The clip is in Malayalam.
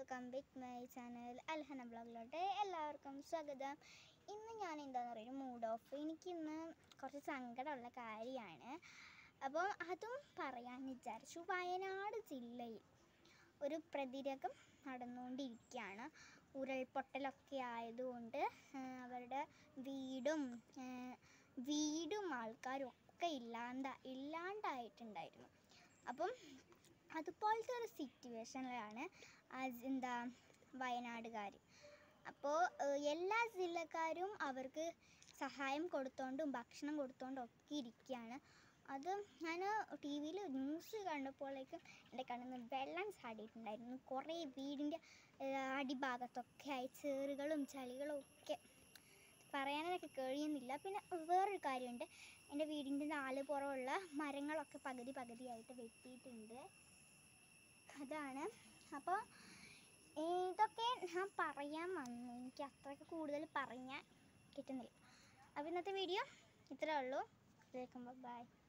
welcome with my channel Alhana ബ്ലോഗിലോട്ട് എല്ലാവർക്കും സ്വാഗതം ഇന്ന് ഞാൻ എന്താണെന്ന് പറയുക മൂഡ് ഓഫ് എനിക്കിന്ന് കുറച്ച് സങ്കടമുള്ള കാര്യമാണ് അപ്പോൾ അതും പറയാൻ വിചാരിച്ചു വയനാട് ജില്ലയിൽ ഒരു പ്രതിരോധം നടന്നുകൊണ്ടിരിക്കുകയാണ് ഉരുൾപൊട്ടലൊക്കെ ആയതുകൊണ്ട് ആ, അവരുടെ വീടും ആ, വീടും ആൾക്കാരും ഒക്കെ ഇല്ലാണ്ട ഇല്ലാണ്ടായിട്ടുണ്ടായിരുന്നു അപ്പം അതുപോലത്തെ ഒരു സിറ്റുവേഷനിലാണ് ആ- എന്താ വയനാടുകാർ അപ്പോൾ എല്ലാ ജില്ലക്കാരും അവർക്ക് സഹായം കൊടുത്തോണ്ടും ഭക്ഷണം കൊടുത്തോണ്ടും ഒക്കെ ഇരിക്കുകയാണ് അത് ഞാൻ ടി വിയിൽ ന്യൂസ് കണ്ടപ്പോഴേക്കും എൻ്റെ കണ്ണിൽ നിന്ന് വെള്ളം ചാടിയിട്ടുണ്ടായിരുന്നു കുറേ വീടിൻ്റെ അടിഭാഗത്തൊക്കെ ആയി ചേറുകളും ചളികളും ഒക്കെ പറയാനൊക്കെ കഴിയുന്നില്ല പിന്നെ വേറൊരു കാര്യമുണ്ട് എൻ്റെ വീടിൻ്റെ നാല് പുറമുള്ള മരങ്ങളൊക്കെ പകുതി പകുതിയായിട്ട് വെട്ടിയിട്ടുണ്ട് അതാണ് അപ്പോൾ ഇതൊക്കെ ഞാൻ പറയാൻ വന്നു എനിക്ക് അത്രയ്ക്ക് കൂടുതൽ പറയാൻ കിട്ടുന്നില്ല അപ്പോൾ ഇന്നത്തെ വീഡിയോ ഇത്രേ ഉള്ളൂ കേൾക്കുമ്പോൾ ബൈ